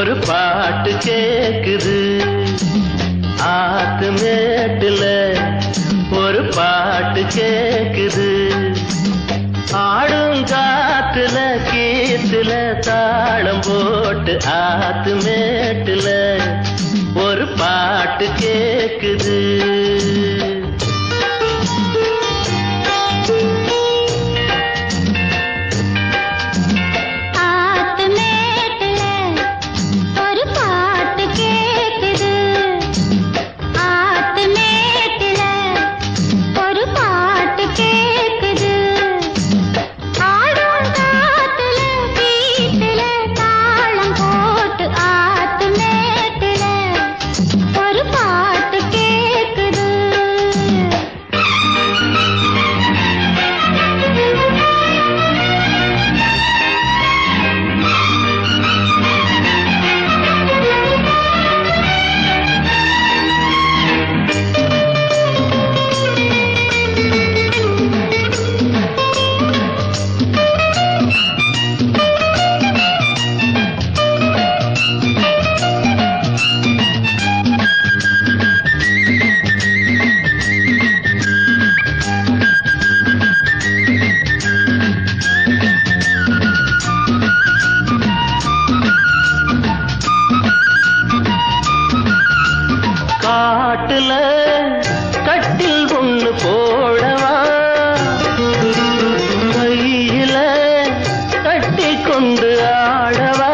ஒரு பாட்டு கேக்குது ஆத்து மேட்டுல ஒரு பாட்டு கேக்குது ஆடும் காத்துல கீத்துல தாளம் போட்டு ஆத்து மேட்டுல ஒரு பாட்டு கேக்குது ஆத்து மேட்டுல ஒரு பாட்டு கேக்குது ஆத்து மேட்டுல ஒரு பாட்டு கேக்குது ஆடும் காத்துல வீட்டுல தாளம் போட்டு ஆத்து மேட்டுல ஒரு பாட்டு கேக்குது காட்டுல கட்டில் ஒண்ணு போடவா கையில கட்டி கொண்டு ஆடவா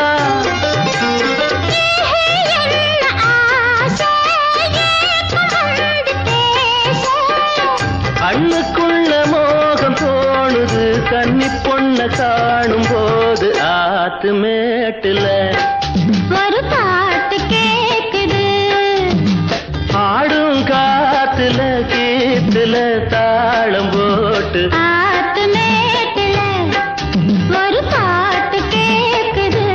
கண்ணுக்குள்ள மோகம் தோணுது கன்னி பொண்ண காணும் போது ஆத்து மேட்டுல ஒரு பாட்டு கேக்குது ஆடும் காத்துல கீத்துல தாளம் போட்டு ஆத்து மேட்டுல ஒரு பாட்டு கேக்குது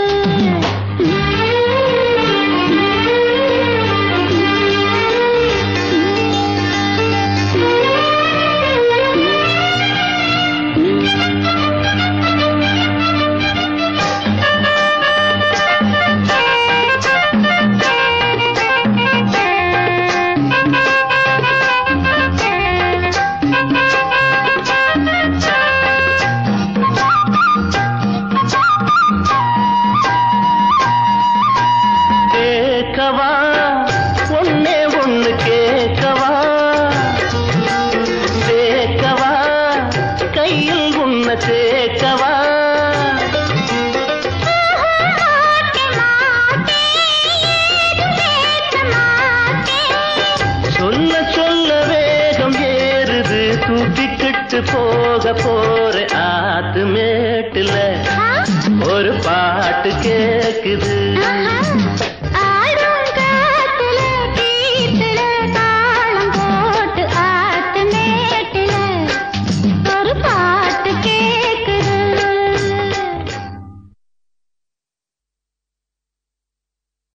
கேட்கவா ஒன்னே ஒண்ணு கேட்கவா கேட்கவா கையில் உன்ன சேர்க்கவா சொல்ல சொல்ல வேகம் ஏறுது தூக்கிக்கிட்டு போக போற ஆத்து மேட்டுல ஒரு பாட்டு கேக்குது